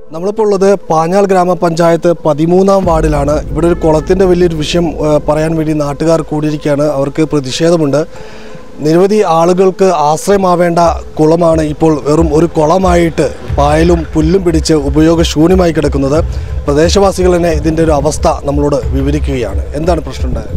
നമ്മളിപ്പോൾ ഉള്ളത് പാഞ്ഞാൾ ഗ്രാമപഞ്ചായത്ത് പതിമൂന്നാം വാർഡിലാണ് ഇവിടെ ഒരു കുളത്തിൻ്റെ വലിയൊരു വിഷയം ആ, പറയാൻ വേണ്ടി നാട്ടുകാർ കൂടിയിരിക്കുകയാണ് അവർക്ക് പ്രതിഷേധമുണ്ട് നിരവധി ആളുകൾക്ക് ആശ്രയമാവേണ്ട കുളമാണ് ഇപ്പോൾ വെറും ഒരു കുളമായിട്ട് പായലും പുല്ലും പിടിച്ച് ഉപയോഗശൂന്യമായി കിടക്കുന്നത് പ്രദേശവാസികൾ തന്നെ ഇതിൻ്റെ ഒരു അവസ്ഥ നമ്മളോട് വിവരിക്കുകയാണ് എന്താണ് പ്രശ്നം ഉണ്ടായത്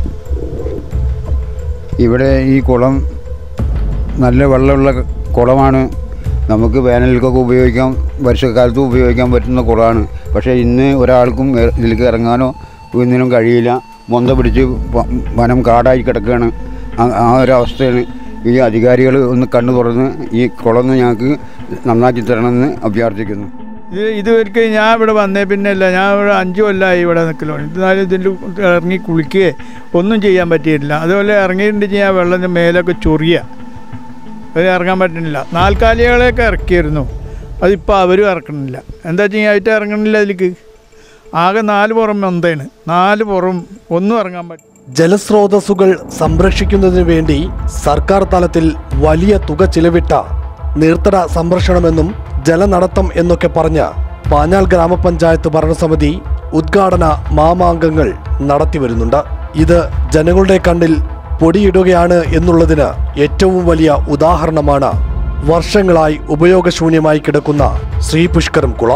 ഇവിടെ ഈ കുളം നല്ല വെള്ളമുള്ള കുളമാണ് നമുക്ക് വേനൽക്കൊക്കെ ഉപയോഗിക്കാം വർഷക്കാലത്ത് ഉപയോഗിക്കാൻ പറ്റുന്ന കുളമാണ് പക്ഷേ ഇന്ന് ഒരാൾക്കും എ- ഇതിലേക്ക് ഇറങ്ങാനോ ഒന്നിനും കഴിയില്ല മൊന്ത പിടിച്ച് വ- വനം കാടായി കിടക്കുകയാണ് ആ- ആ ഒരു അവസ്ഥയാണ് ഈ അധികാരികൾ ഒന്ന് കണ്ണു തുറന്ന് ഈ കുളം ഒന്ന് ഞങ്ങൾക്ക് നന്നാക്കി തരണമെന്ന് അഭ്യർത്ഥിക്കുന്നു ഇത് ഇതുവരെക്ക് ഞാൻ ഇവിടെ വന്നേ പിന്നെ അല്ല ഞാൻ ഇവിടെ അഞ്ച് കൊല്ലമായി ഇവിടെ നിൽക്കലോ എന്നാലും ഇതിൽ ഇറങ്ങി കുളിക്കുകയെ ഒന്നും ചെയ്യാൻ പറ്റിയിട്ടില്ല അതുപോലെ ഇറങ്ങിയിട്ടുണ്ടെങ്കിൽ ആ വെള്ളത്തിൻ്റെ മേലൊക്കെ ചൊറിയ അത് ഇറങ്ങാൻ പറ്റുന്നില്ല നാൽക്കാലികളെയൊക്കെ ഇറക്കിയിരുന്നു അതിപ്പോൾ അവരും ഇറക്കണില്ല എന്താ വെച്ച് കഴിഞ്ഞാൽ അവറ്റ് ഇറങ്ങണില്ല അതിലേക്ക് ആകെ നാല് പുറം മൊന്തയാണ് നാല് പുറം ഒന്നും ഇറങ്ങാൻ പറ്റും ജലസ്രോതസ്സുകൾ സംരക്ഷിക്കുന്നതിന് വേണ്ടി സർക്കാർ തലത്തിൽ വലിയ തുക ചിലവിട്ട നീർത്തട സംരക്ഷണമെന്നും ജലനടത്തം എന്നൊക്കെ പറഞ്ഞ പാഞ്ഞാൾ ഗ്രാമപഞ്ചായത്ത് ഭരണസമിതി ഉദ്ഘാടന മാമാങ്കങ്ങൾ നടത്തിവരുന്നുണ്ട് ഇത് ജനങ്ങളുടെ കണ്ണിൽ പൊടിയിടുകയാണ് എന്നുള്ളതിന് ഏറ്റവും വലിയ ഉദാഹരണമാണ് വർഷങ്ങളായി ഉപയോഗശൂന്യമായി കിടക്കുന്ന ശ്രീപുഷ്കരം കുളം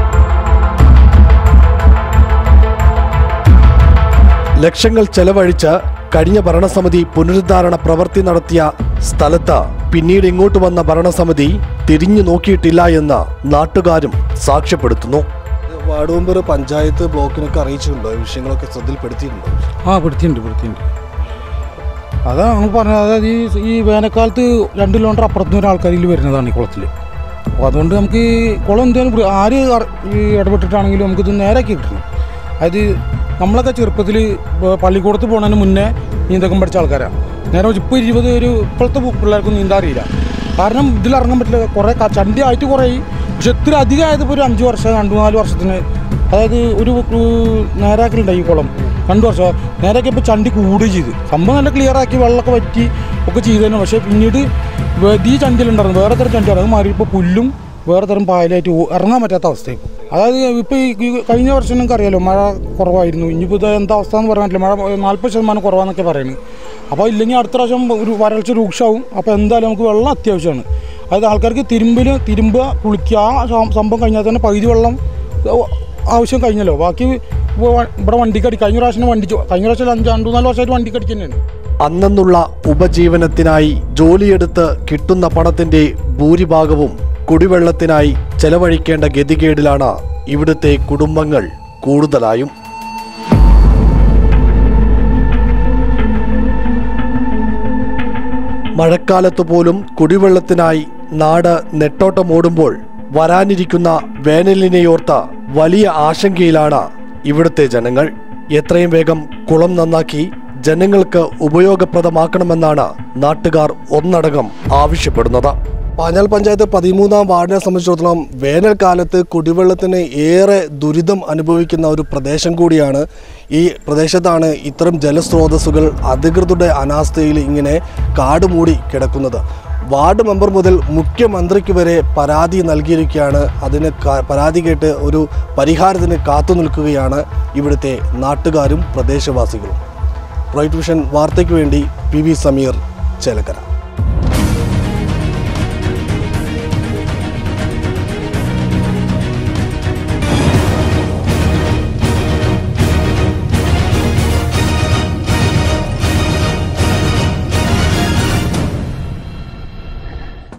ലക്ഷങ്ങൾ ചെലവഴിച്ച് കഴിഞ്ഞ ഭരണസമിതി പുനരുദ്ധാരണ പ്രവൃത്തി നടത്തിയ സ്ഥലത്ത് പിന്നീട് ഇങ്ങോട്ട് വന്ന ഭരണസമിതി തിരിഞ്ഞു നോക്കിയിട്ടില്ല എന്ന് നാട്ടുകാരും സാക്ഷ്യപ്പെടുത്തുന്നു വാർഡ് മെമ്പർ പഞ്ചായത്ത് ബ്ലോക്കിനൊക്കെ അറിയിച്ചിട്ടുണ്ടോ ഈ വിഷയങ്ങളൊക്കെ ശ്രദ്ധയിൽപ്പെടുത്തിയിട്ടുണ്ടോ ആ പിടിച്ചിട്ടുണ്ട് പിടിച്ചിട്ടുണ്ട് അതാ നമ്മൾ പറഞ്ഞത് അതായത് ഈ ഈ വേനൽക്കാലത്ത് രണ്ട് കിലോമീറ്റർ അപ്പുറത്ത് നിന്ന് ആൾക്കാർ ഇതിൽ വരുന്നതാണ് ഈ കുളത്തിൽ അപ്പോൾ അതുകൊണ്ട് നമുക്ക് ഈ കുളം എന്തായാലും വൃ- ആര് അറ- ഈ ഇടപെട്ടിട്ടാണെങ്കിലും നമുക്കിത് നേരാക്കി കിട്ടണം അതായത് നമ്മളൊക്കെ ചെറുപ്പത്തിൽ പള്ളിക്കൂടത്ത് പോകുന്നതിന് മുന്നേ നീന്തക്കം പഠിച്ച ആൾക്കാരാണ് നേരെ വെച്ച് ഇപ്പോൾ ഇരുപത് ഒരു ഇപ്പോഴത്തെ പിള്ളേർക്കും നീന്താൻ അറിയില്ല കാരണം ഇതിൽ ഇറങ്ങാൻ പറ്റില്ല കുറേ ക- ചണ്ടി ആയിട്ട് കുറേ ആയി. പക്ഷെ ഇത്ര അധികം ആയതിപ്പോൾ ഒരു അഞ്ച് വർഷം രണ്ട് നാല് വർഷത്തിന് അതായത് ഒരു ഉ- നേരാക്കലുണ്ടായി ഈ കുളം രണ്ട് വർഷം നേരാക്കിയപ്പോൾ ചണ്ടി കൂടുകയും ചെയ്തു സംഭവം നല്ല ക്ലിയർ ആക്കി വെള്ളമൊക്കെ വറ്റി ഒക്കെ ചെയ്തതിന് പക്ഷേ പിന്നീട് വേ- ഈ ചണ്ടിയിലുണ്ടായിരുന്നു വേറെ തരം ചണ്ടിയാണ് അത് മാറി ഇപ്പോൾ പുല്ലും വേറെ തരം പായലായിട്ട് ഓ- ഇറങ്ങാൻ പറ്റാത്ത അവസ്ഥയായി അതായത് ഇപ്പോൾ ഈ ഈ കഴിഞ്ഞ വർഷം നിങ്ങൾക്ക് അറിയാലോ മഴ കുറവായിരുന്നു ഇനിയിപ്പോൾ ഇത് എന്താ അവസ്ഥ എന്ന് പറയാൻ പറ്റില്ല മഴ നാൽപ്പത് ശതമാനം കുറവാന്നൊക്കെ പറയുന്നത് അപ്പോൾ ഇല്ലെങ്കിൽ അടുത്ത പ്രാവശ്യം ഒരു വരൾച്ച രൂക്ഷമാവും അപ്പോൾ എന്തായാലും നമുക്ക് വെള്ളം അത്യാവശ്യമാണ് അതായത് ആൾക്കാർക്ക് തിരുമ്പിൽ തിരുമ്പുക കുളിക്കുക ആ സം- സംഭവം കഴിഞ്ഞാൽ തന്നെ പകുതി വെള്ളം ഓ, ആവശ്യം കഴിഞ്ഞല്ലോ ബാക്കി ഇപ്പൊ വ- ഇവിടെ വണ്ടിക്കടി കഴിഞ്ഞ പ്രാവശ്യം വണ്ടി കഴിഞ്ഞ പ്രാവശ്യം അഞ്ച് രണ്ടു നാല് വർഷമായിട്ട് വണ്ടിക്കടിക്ക് തന്നെയാണ് അന്നെന്നുള്ള ഉപജീവനത്തിനായി ജോലിയെടുത്ത് കിട്ടുന്ന പണത്തിന്റെ ഭൂരിഭാഗവും കുടിവെള്ളത്തിനായി ചെലവഴിക്കേണ്ട ഗതികേടിലാണ് ഇവിടുത്തെ കുടുംബങ്ങൾ കൂടുതലായും മഴക്കാലത്ത് പോലും കുടിവെള്ളത്തിനായി നാട് നെട്ടോട്ടമോടുമ്പോൾ വരാനിരിക്കുന്ന വേനലിനെയോർത്ത വലിയ ആശങ്കയിലാണ് ഇവിടുത്തെ ജനങ്ങൾ എത്രയും വേഗം കുളം നന്നാക്കി ജനങ്ങൾക്ക് ഉപയോഗപ്രദമാക്കണമെന്നാണ് നാട്ടുകാർ ഒന്നടങ്കം ആവശ്യപ്പെടുന്നത് പാഞ്ഞാൽ പഞ്ചായത്ത് പതിമൂന്നാം വാർഡിനെ സംബന്ധിച്ചിടത്തോളം വേനൽക്കാലത്ത് കുടിവെള്ളത്തിന് ഏറെ ദുരിതം അനുഭവിക്കുന്ന ഒരു പ്രദേശം കൂടിയാണ് ഈ പ്രദേശത്താണ് ഇത്തരം ജലസ്രോതസ്സുകൾ അധികൃതരുടെ അനാസ്ഥയിൽ ഇങ്ങനെ കാടുമൂടി കിടക്കുന്നത് വാർഡ് മെമ്പർ മുതൽ മുഖ്യമന്ത്രിക്ക് വരെ പരാതി നൽകിയിരിക്കുകയാണ് അതിന് ക- പരാതി കേട്ട് ഒരു പരിഹാരത്തിന് കാത്തു നിൽക്കുകയാണ് ഇവിടുത്തെ നാട്ടുകാരും പ്രദേശവാസികളും റൈറ്റ് വിഷൻ വാർത്തയ്ക്ക് വേണ്ടി പി വി സമീർ ചേലക്കര